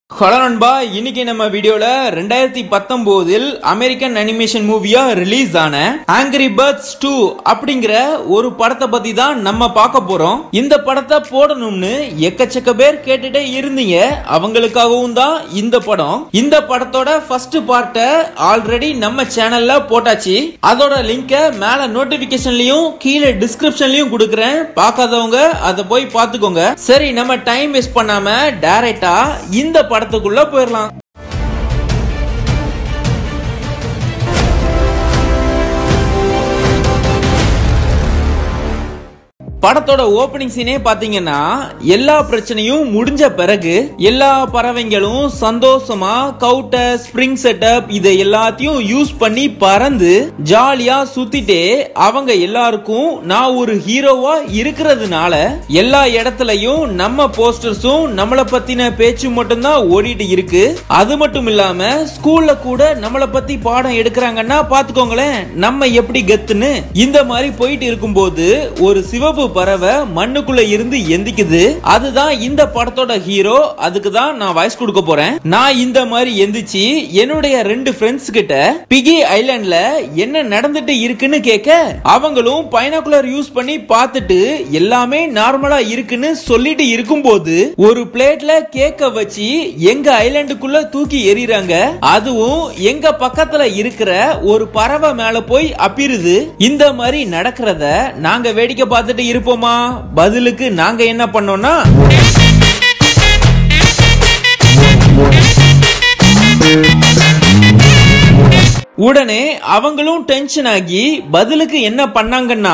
hello நண்பா இன்னைக்கு நம்ம வீடியோல ரெண்டாயிரத்தி பத்தொன்பதில் அமெரிக்கன் அனிமேஷன் மூவியா ரிலீஸ் ஆன ஆங்கிரி பேர்ட்ஸ் டூ அப்படிங்கிற ஒரு படத்தை பத்தி தான் நம்ம பார்க்க போறோம் இந்த படத்தை போடணும்னு எக்கச்சக்க பேர் கேட்டுட்டே இருந்தீங்க அவங்களுக்காகவும் தான் இந்த படம் இந்த படத்தோட ஃபர்ஸ்ட் பார்ட்டை ஆல்ரெடி நம்ம சேனல்ல போட்டாச்சு அதோட லிங்கை மேல நோட்டிபிகேஷன்லயும் கீழே டிஸ்கிரிப்ஷன்லயும் கொடுக்குறேன் பார்க்காதவங்க அதை போய் பார்த்துக்கோங்க சரி நம்ம டைம் வேஸ்ட் பண்ணாம டைரக்டா இந்த படத்துக்குள்ள போயிடலாம் படத்தோட ஓபனிங் சீனே பாத்தீங்கன்னா எல்லா பிரச்சனையும் முடிஞ்ச பிறகு எல்லா பறவைங்களும் சந்தோஷமா கவுட்டர் ஸ்ப்ரிங் செட்டப் இதை எல்லாத்தையும் யூஸ் பண்ணி பறந்து ஜாலியா சுத்திட்டே அவங்க எல்லாருக்கும் நான் ஒரு ஹீரோவா இருக்கிறதுனால எல்லா இடத்துலயும் நம்ம போஸ்டர்ஸும் நம்மள பத்தின பேச்சு மட்டும்தான் ஓடிட்டு இருக்கு அது மட்டும் இல்லாம ஸ்கூல்ல கூட நம்மள பத்தி பாடம் எடுக்கிறாங்கன்னா பாத்துக்கோங்களேன் நம்ம எப்படி கத்துன்னு இந்த மாதிரி போயிட்டு இருக்கும்போது ஒரு சிவப்பு பறவை மண்ணுக்குள்ள இருந்து எந்திக்குது அதுதான் இந்த படத்தோட ஹீரோ அதுக்கு தான் நான் வாய்ஸ் கொடுக்க போறேன் நான் இந்த மாதிரி எந்திச்சு என்னுடைய ரெண்டு ஃப்ரெண்ட்ஸ் கிட்ட பிகி ஐலாண்ட்ல என்ன நடந்துட்டு இருக்குன்னு கேட்க அவங்களும் பைனாகுலர் யூஸ் பண்ணி பார்த்துட்டு எல்லாமே நார்மலா இருக்குன்னு சொல்லிட்டு இருக்கும்போது ஒரு பிளேட்ல கேக்க வச்சு எங்க ஐலாண்டுக்குள்ள தூக்கி எறிறாங்க அதுவும் எங்க பக்கத்துல இருக்கிற ஒரு பறவை மேல போய் அப்பிருது இந்த மாதிரி நடக்கிறத நாங்க வேடிக்கை பார்த்துட்டு இருப்போமா பதிலுக்கு நாங்க என்ன பண்ணோம்னா உடனே அவங்களும் டென்ஷன் ஆகி பதிலுக்கு என்ன பண்ணாங்கன்னா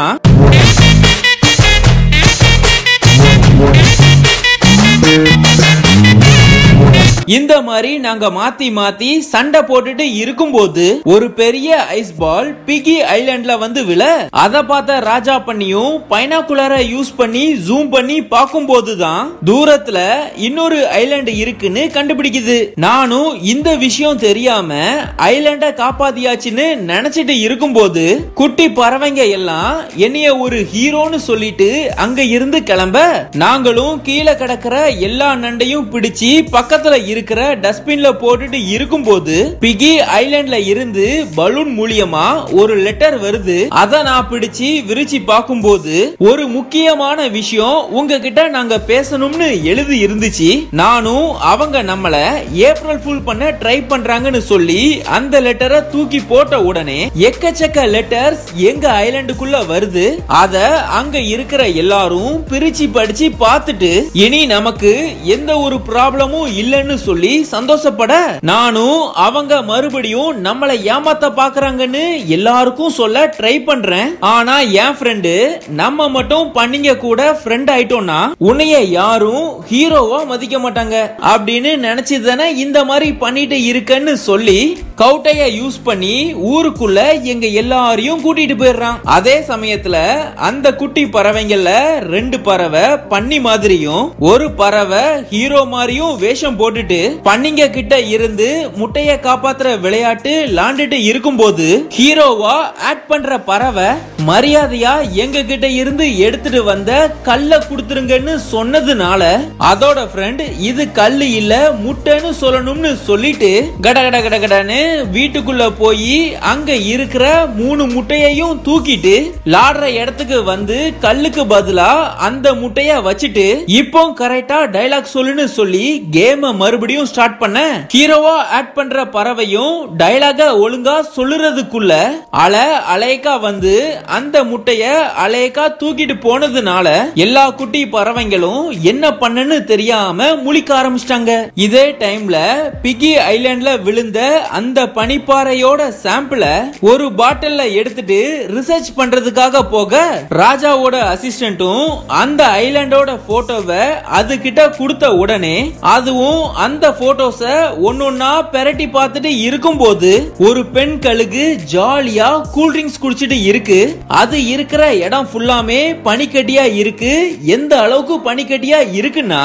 இந்த மாதிரி நாங்க மாத்தி மாத்தி சண்டை போட்டுட்டு இருக்கும்போது ஒரு பெரிய ஐஸ் பால் பிகி ஐலாண்ட்ல வந்து விழ அத பார்த்த ராஜா பண்ணியும் பைனாகுலரை யூஸ் பண்ணி ஜூம் பண்ணி பார்க்கும்போது தான் தூரத்துல இன்னொரு ஐலாண்ட் இருக்குன்னு கண்டுபிடிக்குது நானும் இந்த விஷயம் தெரியாம ஐலாண்ட காப்பாத்தியாச்சுன்னு நினைச்சிட்டு இருக்கும்போது குட்டி பறவைங்க எல்லாம் என்னைய ஒரு ஹீரோன்னு சொல்லிட்டு அங்க இருந்து கிளம்ப நாங்களும் கீழே கிடக்கிற எல்லா நண்டையும் பிடிச்சி பக்கத்துல இருக்கிற டஸ்ட்பின்ல போட்டுட்டு இருக்கும்போது பிகி ஐலாண்ட்ல இருந்து பலூன் மூலியமா ஒரு லெட்டர் வருது அத நான் பிடிச்சு விரிச்சு பார்க்கும்போது ஒரு முக்கியமான விஷயம் உங்ககிட்ட நாங்க பேசணும்னு எழுதி இருந்துச்சு நானும் அவங்க நம்மள ஏப்ரல் ஃபுல் பண்ண ட்ரை பண்றாங்கன்னு சொல்லி அந்த லெட்டரை தூக்கி போட்ட உடனே எக்கச்சக்க லெட்டர்ஸ் எங்க ஐலாண்டுக்குள்ள வருது அத அங்க இருக்கிற எல்லாரும் பிரிச்சு படிச்சு பார்த்துட்டு இனி நமக்கு எந்த ஒரு ப்ராப்ளமும் இல்லைன்னு சொல்லி சந்தோஷப்பட நானும் அவங்க மறுபடியும் நம்மளை ஏமாத்த பாக்குறாங்கன்னு எல்லாருக்கும் சொல்ல ட்ரை பண்றேன் ஆனா என் ஃப்ரெண்டு நம்ம மட்டும் பண்ணிங்க கூட ஃப்ரெண்ட் ஆயிட்டோம்னா உன்னைய யாரும் ஹீரோவா மதிக்க மாட்டாங்க அப்படின்னு நினைச்சு தானே இந்த மாதிரி பண்ணிட்டு இருக்கன்னு சொல்லி கவுட்டைய யூஸ் பண்ணி ஊருக்குள்ள எங்க எல்லாரையும் கூட்டிட்டு போயிடுறான் அதே சமயத்துல அந்த குட்டி பறவைங்கள்ல ரெண்டு பறவை பன்னி மாதிரியும் ஒரு பறவை ஹீரோ மாதிரியும் வேஷம் போட்டுட்டு பன்னிங்க கிட்ட இருந்து முட்டைய காப்பாத்துற விளையாட்டு விளாண்டுட்டு இருக்கும்போது ஹீரோவா ஆக்ட் பண்ற பறவை மரியாதையா எங்க கிட்ட இருந்து எடுத்துட்டு வந்த கல்ல குடுத்துருங்கன்னு சொன்னதுனால அதோட ஃப்ரெண்ட் இது கல்லு இல்ல முட்டைன்னு சொல்லணும்னு சொல்லிட்டு கட கட கட கடன்னு வீட்டுக்குள்ள போய் அங்க இருக்கிற மூணு முட்டையையும் தூக்கிட்டு லாடுற இடத்துக்கு வந்து கல்லுக்கு பதிலா அந்த முட்டைய வச்சுட்டு இப்போ கரெக்டா டைலாக் சொல்லுன்னு சொல்லி கேம மறுபடியும் ஸ்டார்ட் பண்ண ஹீரோவா ஆட் பண்ற பறவையும் டைலாக ஒழுங்கா சொல்லுறதுக்குள்ள அல அலையக்கா வந்து அந்த முட்டைய அலையக்கா தூக்கிட்டு போனதுனால எல்லா குட்டி பறவைங்களும் என்ன பண்ணுன்னு தெரியாம முழிக்க ஆரம்பிச்சிட்டாங்க இதே டைம்ல பிகி ஐலாண்ட்ல விழுந்த அந்த பனிப்பாறையோட சாம்பிள ஒரு பாட்டில்ல எடுத்துட்டு ரிசர்ச் பண்றதுக்காக போக ராஜாவோட அசிஸ்டன்ட்டும் அந்த ஐலாண்டோட போட்டோவை அது கிட்ட கொடுத்த உடனே அதுவும் அந்த போட்டோஸ ஒன்னொன்னா பெரட்டி பார்த்துட்டு இருக்கும்போது ஒரு பெண் கழுகு ஜாலியா கூல் ட்ரிங்க்ஸ் குடிச்சிட்டு இருக்கு அது இருக்கிற இடம் ஃபுல்லாமே பனிக்கட்டியா இருக்கு எந்த அளவுக்கு பனிக்கட்டியா இருக்குன்னா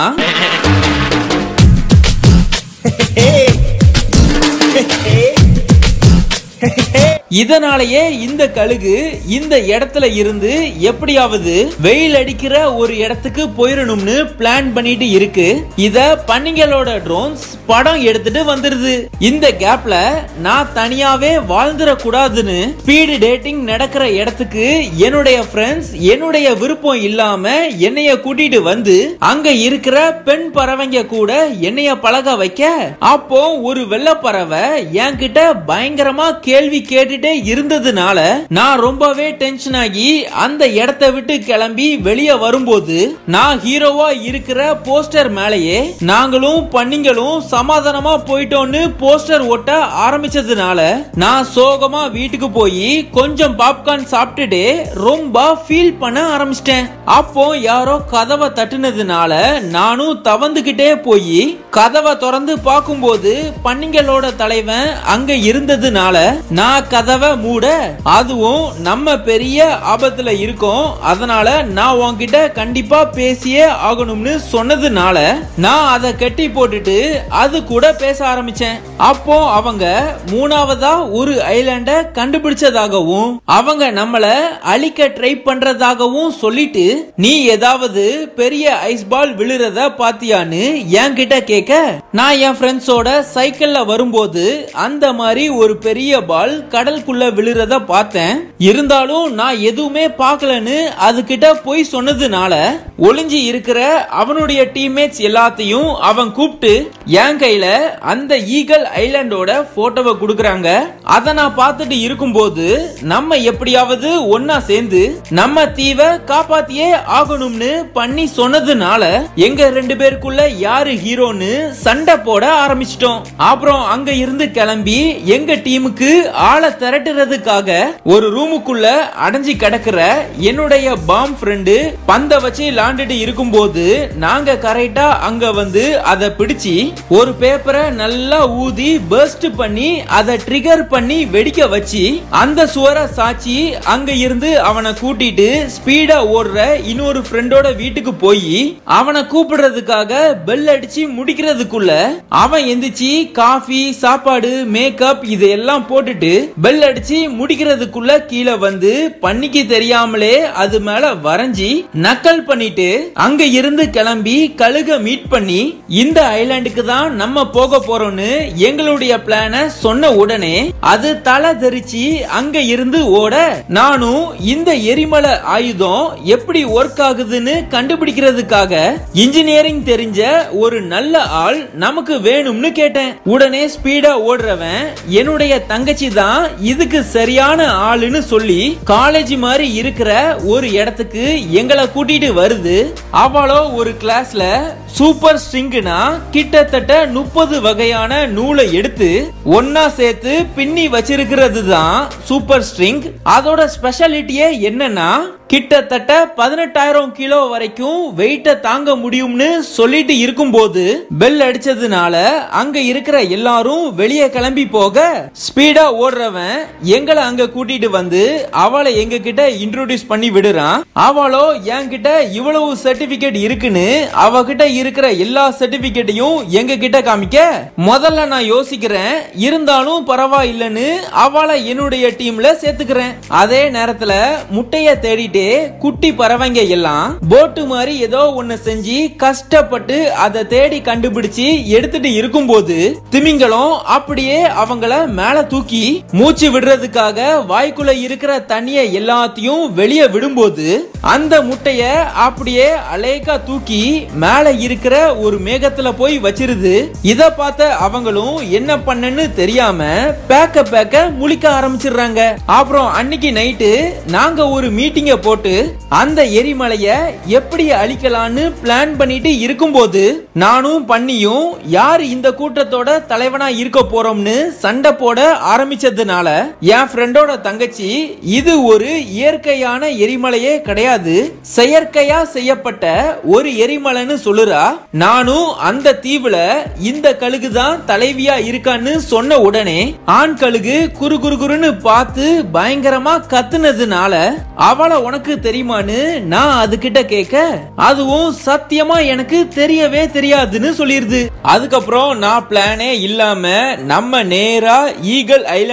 இதனாலேயே இந்த கழுகு இந்த இடத்துல இருந்து எப்படியாவது வெயில் அடிக்கிற ஒரு இடத்துக்கு போயிடணும்னு பிளான் பண்ணிட்டு இருக்கு இத பன்னிங்களோட ட்ரோன்ஸ் படம் எடுத்துட்டு வந்துருது இந்த கேப்ல நான் தனியாவே வாழ்ந்துட கூடாதுன்னு ஸ்பீடு டேட்டிங் நடக்கிற இடத்துக்கு என்னுடைய ஃப்ரெண்ட்ஸ் என்னுடைய விருப்பம் இல்லாம என்னைய கூட்டிட்டு வந்து அங்க இருக்கிற பெண் பறவைங்க கூட என்னைய பழக வைக்க அப்போ ஒரு வெள்ளப்பறவை என்கிட்ட பயங்கரமா கேள்வி கேட்டுட்டே இருந்ததுனால நான் ரொம்பவே டென்ஷன் ஆகி அந்த இடத்தை விட்டு கிளம்பி வெளியே வரும்போது நான் ஹீரோவா இருக்கிற போஸ்டர் மேலேயே நாங்களும் பண்ணிங்களும் சமாதானமா போயிட்டோம்னு போஸ்டர் ஒட்ட ஆரம்பிச்சதுனால நான் சோகமா வீட்டுக்கு போய் கொஞ்சம் பாப்கார்ன் சாப்பிட்டுட்டு ரொம்ப ஃபீல் பண்ண ஆரம்பிச்சிட்டேன் அப்போ யாரோ கதவை தட்டுனதுனால நானும் தவந்துகிட்டே போய் கதவை திறந்து பார்க்கும்போது பன்னிங்களோட தலைவன் அங்க இருந்ததுனால நான் கதவை மூட அதுவும் நம்ம பெரிய ஆபத்துல இருக்கோம் அதனால நான் உன்கிட்ட கண்டிப்பா பேசியே ஆகணும்னு சொன்னதுனால நான் அதை கட்டி போட்டுட்டு அது கூட பேச ஆரம்பிச்சேன் அப்போ அவங்க மூணாவதா ஒரு ஐலாண்ட கண்டுபிடிச்சதாகவும் அவங்க நம்மள அழிக்க ட்ரை பண்றதாகவும் சொல்லிட்டு நீ ஏதாவது பெரிய ஐஸ் பால் விழுறத பாத்தியான்னு என்கிட்ட கேட்க நான் என் ஃப்ரெண்ட்ஸோட சைக்கிள்ல வரும்போது அந்த மாதிரி ஒரு பெரிய பால் கடலுக்குள்ள விழுறத பார்த்தேன் இருந்தாலும் நான் எதுவுமே பார்க்கலன்னு அதுகிட்ட போய் சொன்னதுனால ஒளிஞ்சு இருக்கிற அவனுடைய டீம்மேட்ஸ் எல்லாத்தையும் அவன் கூப்பிட்டு என் கையில அந்த ஈகல் ஐலாண்டோட போட்டோவை கொடுக்கறாங்க அத நான் பார்த்துட்டு இருக்கும்போது நம்ம எப்படியாவது ஒன்னா சேர்ந்து நம்ம தீவை காப்பாத்தியே ஆகணும்னு பண்ணி சொன்னதுனால எங்க ரெண்டு பேருக்குள்ள யாரு ஹீரோன்னு சண்டை போட ஆரம்பிச்சிட்டோம் அப்புறம் அங்க இருந்து கிளம்பி எங்க டீமுக்கு ஆளை திரட்டுறதுக்காக ஒரு ரூமுக்குள்ள அடைஞ்சு கிடக்குற என்னுடைய பாம் ஃப்ரெண்டு பந்த வச்சு லாண்டுட்டு இருக்கும்போது நாங்க கரெக்டா அங்க வந்து அதை பிடிச்சி ஒரு பேப்பரை நல்லா ஊதி பர்ஸ்ட் பண்ணி அதை ட்ரிகர் பண்ணி வெடிக்க வச்சு அந்த சுவரை சாச்சி அங்க இருந்து அவனை கூட்டிட்டு ஸ்பீடா ஓடுற இன்னொரு ஃப்ரெண்டோட வீட்டுக்கு போய் அவனை கூப்பிடுறதுக்காக பெல் அடிச்சு முடிக்கிறதுக்குள்ள அவன் எந்திரிச்சு காஃபி சாப்பாடு மேக்கப் இதையெல்லாம் போட்டுட்டு பெல் அடிச்சு முடிக்கிறதுக்குள்ள கீழே வந்து பண்ணிக்கு தெரியாமலே அது மேல வரைஞ்சி நக்கல் பண்ணிட்டு அங்க இருந்து கிளம்பி கழுக மீட் பண்ணி இந்த ஐலாண்டுக்கு தான் நம்ம போக போறோம்னு எங்களுடைய பிளான சொன்ன உடனே அது தலை தெரிச்சு அங்க இருந்து ஓட நானும் இந்த எரிமலை ஆயுதம் எப்படி ஒர்க் ஆகுதுன்னு கண்டுபிடிக்கிறதுக்காக இன்ஜினியரிங் தெரிஞ்ச ஒரு நல்ல ஆள் நமக்கு வேணும்னு கேட்டேன் உடனே ஸ்பீடா ஓடுறவன் என்னுடைய தங்கச்சி தான் இதுக்கு சரியான ஆளுன்னு சொல்லி காலேஜ் மாதிரி இருக்கிற ஒரு இடத்துக்கு எங்களை கூட்டிட்டு வருது அவளோ ஒரு கிளாஸ்ல சூப்பர் ஸ்ட்ரிங்னா கிட்டத்தட்ட முப்பது வகையான நூலை எடுத்து ஒன்னா சேர்த்து பின்னி வச்சிருக்கிறது தான் சூப்பர் ஸ்ட்ரிங் அதோட ஸ்பெஷாலிட்டியே என்னன்னா கிட்டத்தட்ட பதினெட்டாயிரம் கிலோ வரைக்கும் வெயிட்ட தாங்க முடியும்னு சொல்லிட்டு இருக்கும்போது பெல் அடிச்சதுனால அங்க இருக்கிற எல்லாரும் வெளியே கிளம்பி போக ஸ்பீடா ஓடுறவன் எங்களை அங்க கூட்டிட்டு வந்து அவளை எங்க கிட்ட இன்ட்ரோடியூஸ் பண்ணி விடுறான் அவளோ என்கிட்ட இவ்வளவு சர்டிபிகேட் இருக்குன்னு அவகிட்ட இருக்கிற எல்லா சர்டிபிகேட்டையும் எங்க கிட்ட காமிக்க முதல்ல நான் யோசிக்கிறேன் இருந்தாலும் பரவாயில்லைன்னு அவளை என்னுடைய டீம்ல சேர்த்துக்கிறேன் அதே நேரத்துல முட்டைய தேடிட்டு குட்டி பறவைங்க எல்லாம் போட்டு மாதிரி ஏதோ ஒண்ணு செஞ்சு கஷ்டப்பட்டு அதை தேடி கண்டுபிடிச்சு எடுத்துட்டு இருக்கும்போது திமிங்கலம் அப்படியே அவங்கள மேல தூக்கி மூச்சு விடுறதுக்காக வாய்க்குள்ள இருக்கிற தண்ணிய எல்லாத்தையும் வெளியே விடும்போது அந்த முட்டைய அப்படியே அலேக்கா தூக்கி மேல இருக்கிற ஒரு மேகத்துல போய் வச்சிருது இத பார்த்த அவங்களும் என்ன பண்ணன்னு தெரியாம பேக்க பேக்க முழிக்க ஆரம்பிச்சிடுறாங்க அப்புறம் அன்னைக்கு நைட்டு நாங்க ஒரு மீட்டிங்க போட்டு அந்த எரிமலைய எப்படி அழிக்கலான்னு பிளான் பண்ணிட்டு இருக்கும்போது நானும் பண்ணியும் யார் இந்த கூட்டத்தோட தலைவனா இருக்க போறோம்னு சண்டை போட ஆரம்பிச்சதுனால என் ஃப்ரெண்டோட தங்கச்சி இது ஒரு இயற்கையான எரிமலையே கிடையாது செயற்கையா செய்யப்பட்ட ஒரு எரிமலைன்னு சொல்லுறா நானும் அந்த தீவுல இந்த கழுகு தான் தலைவியா இருக்கான்னு சொன்ன உடனே ஆண் கழுகு குறு குறு குறுன்னு பார்த்து பயங்கரமா கத்துனதுனால அவளை உனக்கு தெரியுமான்னு நான் அதுகிட்ட கேட்க அதுவும் சத்தியமா எனக்கு தெரியவே தெரியாதுன்னு சொல்லிருது அதுக்கப்புறம் நான் பிளானே இல்லாம நம்ம நேரா ஈகல் ஐலாண்டுக்கு போறோம்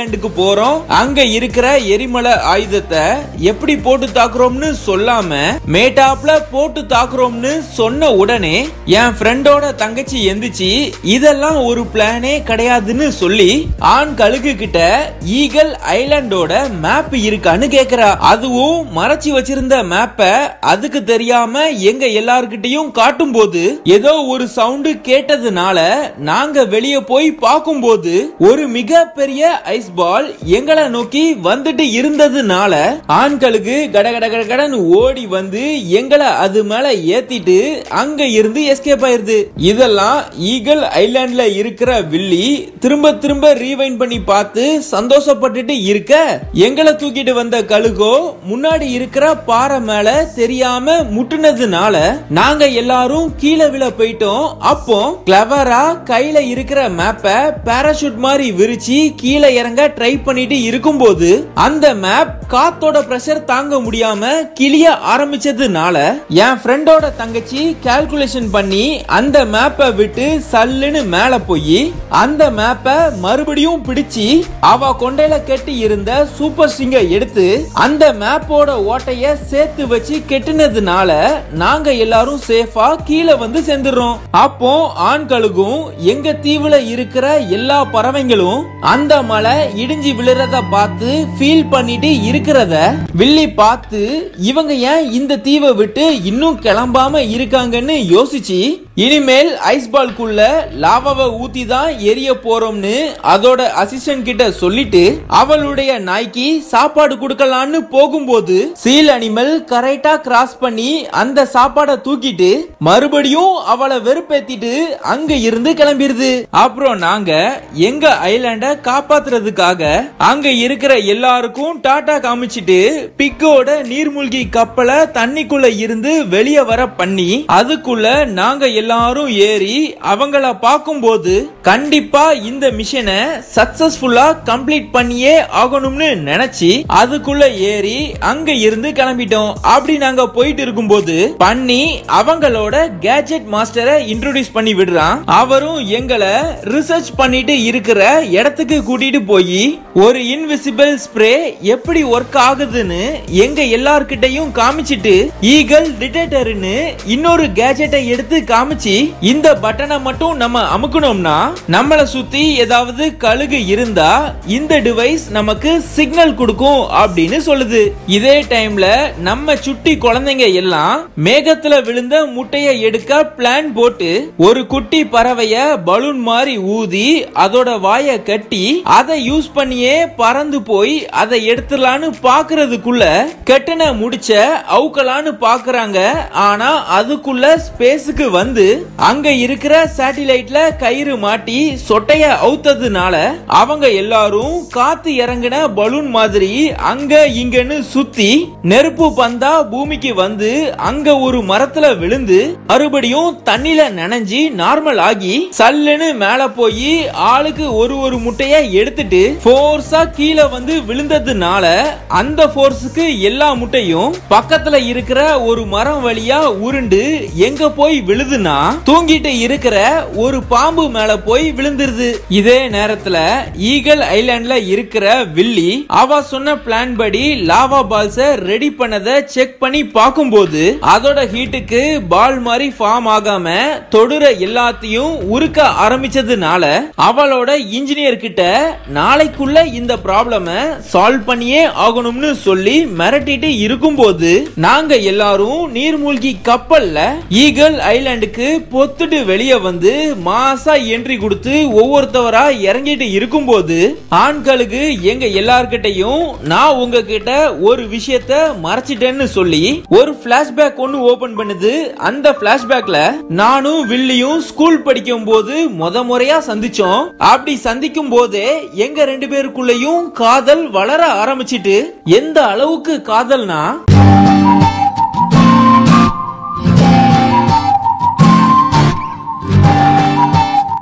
போறோம் அங்க இருக்கிற எரிமலை ஆயுதத்தை எப்படி போட்டு தாக்குறோம்னு சொல்லாம மேட்டாப்ல போட்டு தாக்குறோம்னு சொன்ன உடனே என் ஃப்ரெண்டோட தங்கச்சி எந்திரிச்சு இதெல்லாம் ஒரு பிளானே கிடையாதுன்னு சொல்லி ஆண் கழுகு கிட்ட ஈகல் ஐலாண்டோட மேப் இருக்கான்னு கேக்குறா அதுவும் மறைச்சு வச்சிருந்த மேப்ப அதுக்கு தெரியாம எங்க எல்லார்கிட்டயும் காட்டும் போது ஏதோ ஒரு சவுண்டு கேட்டதுனால நாங்க வெளியே போய் பார்க்கும்போது ஒரு மிகப்பெரிய ஐஸ் பால் எங்களை நோக்கி வந்துட்டு இருந்ததுனால ஆண்களுக்கு கடகட கடகடன்னு ஓடி வந்து எங்களை அது மேல ஏத்திட்டு அங்க இருந்து எஸ்கேப் ஆயிருது இதெல்லாம் ஈகல் ஐலாண்ட்ல இருக்கிற வில்லி திரும்ப திரும்ப ரீவைண்ட் பண்ணி பார்த்து சந்தோஷப்பட்டுட்டு இருக்க எங்களை தூக்கிட்டு வந்த கழுகோ முன்னாடி இருக்கிற பாறை மேல தெரியாம முட்டுனதுனால நாங்க எல்லாரும் கீழே விழ போயிட்டோம் அப்போ கிளவரா கையில இருக்கிற மேப்ப பாராஷூட் மாதிரி விரிச்சு கீழே இறங்க ட்ரை பண்ணிட்டு இருக்கும்போது அந்த மேப் காத்தோட பிரஷர் தாங்க முடியாம கிளிய ஆரம்பிச்சதுனால என் ஃப்ரெண்டோட தங்கச்சி கால்குலேஷன் பண்ணி அந்த மேப்பை விட்டு சல்லுன்னு மேல போய் அந்த மேப்பை மறுபடியும் பிடிச்சு அவ கொண்டையில கட்டி இருந்த சூப்பர் ஸ்ட்ரிங்க எடுத்து அந்த மேப்போட ஓட்டைய சேர்த்து வச்சு கெட்டினதுனால நாங்க எல்லாரும் சேஃபா கீழே வந்து சேர்ந்துடுறோம் அப்போ ஆண்களுக்கும் எங்க தீவுல இருக்கிற எல்லா பறவைங்களும் அந்த மலை இடிஞ்சு விழுறத பார்த்து ஃபீல் பண்ணிட்டு இருக்கிறத வில்லி பார்த்து இவங்க ஏன் இந்த தீவை விட்டு இன்னும் கிளம்பாம இருக்காங்கன்னு யோசிச்சு இனிமேல் ஐஸ் பால்குள்ள லாவாவை ஊத்தி தான் எரிய போறோம்னு அதோட அசிஸ்டன்ட் கிட்ட சொல்லிட்டு அவளுடைய நாய்க்கு சாப்பாடு கொடுக்கலான்னு போகும்போது சீல் அனிமல் கரெக்டா கிராஸ் பண்ணி அந்த சாப்பாடை தூக்கிட்டு மறுபடியும் அவளை வெறுப்பேத்திட்டு அங்க இருந்து கிளம்பிருது அப்புறம் நாங்க எங்க ஐலாண்ட காப்பாத்துறதுக்காக அங்க இருக்கிற எல்லாருக்கும் டாடா காமிச்சிட்டு பிக்கோட நீர்மூழ்கி கப்பலை தண்ணிக்குள்ள இருந்து வெளியே வர பண்ணி அதுக்குள்ள நாங்க எல்லாரும் ஏறி அவங்கள பார்க்கும்போது கண்டிப்பா இந்த மிஷனை சக்சஸ்ஃபுல்லா கம்ப்ளீட் பண்ணியே ஆகணும்னு நினைச்சு அதுக்குள்ள ஏறி அங்க இருந்து கிளம்பிட்டோம் அப்படி நாங்க போயிட்டு இருக்கும்போது பண்ணி அவங்களோட கேஜெட் மாஸ்டரை இன்ட்ரோடியூஸ் பண்ணி விடுறான் அவரும் எங்களை ரிசர்ச் பண்ணிட்டு இருக்கிற இடத்துக்கு கூட்டிட்டு போய் ஒரு இன்விசிபிள் ஸ்ப்ரே எப்படி ஒர்க் ஆகுதுன்னு எங்க எல்லார்கிட்டையும் காமிச்சிட்டு ஈகல் டிடெக்டர்னு இன்னொரு கேஜெட்டை எடுத்து காமிச்சு இந்த பட்டனை மட்டும் நம்ம அமுக்கணும்னா நம்மள சுத்தி ஏதாவது கழுகு இருந்தா இந்த டிவைஸ் நமக்கு சிக்னல் கொடுக்கும் அப்படின்னு சொல்லுது இதே டைம்ல நம்ம சுட்டி குழந்தைங்க எல்லாம் மேகத்துல விழுந்த முட்டைய எடுக்க பிளான் போட்டு ஒரு குட்டி பறவைய பலூன் மாதிரி ஊதி அதோட வாய கட்டி அதை யூஸ் பண்ணியே பறந்து போய் அதை எடுத்துலான்னு பாக்குறதுக்குள்ள கெட்டன முடிச்ச அவுக்கலான்னு பாக்குறாங்க ஆனா அதுக்குள்ள ஸ்பேஸுக்கு வந்து அங்க இருக்கிற சேட்டிலைட்ல கயிறு மாட்டி சொட்டைய அவுத்ததுனால அவங்க எல்லாரும் காத்து இறங்கின பலூன் மாதிரி அங்க இங்கன்னு சுத்தி நெருப்பு பந்தா பூமிக்கு வந்து அங்க ஒரு மரத்துல விழுந்து மறுபடியும் தண்ணில நனைஞ்சு நார்மல் ஆகி சல்லுன்னு மேல போய் ஆளுக்கு ஒரு ஒரு முட்டைய எடுத்துட்டு ஃபோர்ஸா கீழே வந்து விழுந்ததுனால அந்த ஃபோர்ஸுக்கு எல்லா முட்டையும் பக்கத்துல இருக்கிற ஒரு மரம் வழியா உருண்டு எங்க போய் விழுதுன்னா தூங்கிட்டு இருக்கிற ஒரு பாம்பு மேல போய் விழுந்துருது இதே நேரத்துல ஈகல் ஐலாண்ட்ல இருக்கிற வில்லி அவ சொன்ன பிளான் படி லாவா பால்ஸ ரெடி பண்ணத செக் பண்ணி பார்க்கும்போது அதோட ஹீட்டுக்கு பால் மாதிரி ஃபார்ம் ஆகாம தொடுற எல்லாத்தையும் உருக்க ஆரம்பிச்சதுனால அவளோட இன்ஜினியர் கிட்ட நாளைக்குள்ள இந்த ப்ராப்ளம சால்வ் பண்ணியே ஆகணும்னு சொல்லி மிரட்டிட்டு இருக்கும்போது நாங்க எல்லாரும் நீர்மூழ்கி கப்பல்ல ஈகல் ஐலாண்டுக்கு பொத்துட்டு வெளியே வந்து மாசா என்ட்ரி கொடுத்து ஒவ்வொருத்தவரா இறங்கிட்டு இருக்கும்போது ஆண்களுக்கு எங்க எல்லார்கிட்டையும் நான் உங்ககிட்ட ஒரு விஷயத்த மறைச்சிட்டேன்னு சொல்லி ஒரு பிளாஷ்பேக் ஒன்னு ஓபன் பண்ணுது அந்த பிளாஷ்பேக்ல நானும் வில்லியும் ஸ்கூல் படிக்கும் போது முத முறையா சந்திச்சோம் அப்படி சந்திக்கும் போதே எங்க ரெண்டு பேருக்குள்ளயும் காதல் வளர ஆரம்பிச்சிட்டு எந்த அளவுக்கு காதல்னா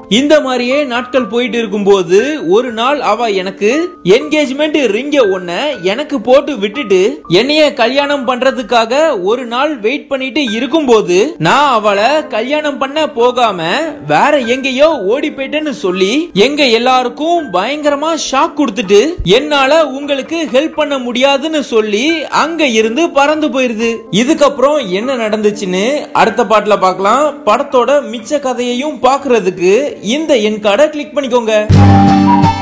இந்த மாதிரியே நாட்கள் போயிட்டு இருக்கும்போது ஒரு நாள் அவ எனக்கு என்கேஜ்மெண்ட் ரிங்க ஒன்ன எனக்கு போட்டு விட்டுட்டு என்னைய கல்யாணம் பண்றதுக்காக ஒரு நாள் வெயிட் பண்ணிட்டு இருக்கும்போது நான் அவளை கல்யாணம் பண்ண போகாம வேற எங்கேயோ ஓடி போயிட்டேன்னு சொல்லி எங்க எல்லாருக்கும் பயங்கரமா ஷாக் கொடுத்துட்டு என்னால உங்களுக்கு ஹெல்ப் பண்ண முடியாதுன்னு சொல்லி அங்க இருந்து பறந்து போயிருது இதுக்கப்புறம் என்ன நடந்துச்சுன்னு அடுத்த பாட்டுல பார்க்கலாம் படத்தோட மிச்ச கதையையும் பார்க்கிறதுக்கு இந்த என் கார்டை கிளிக் பண்ணிக்கோங்க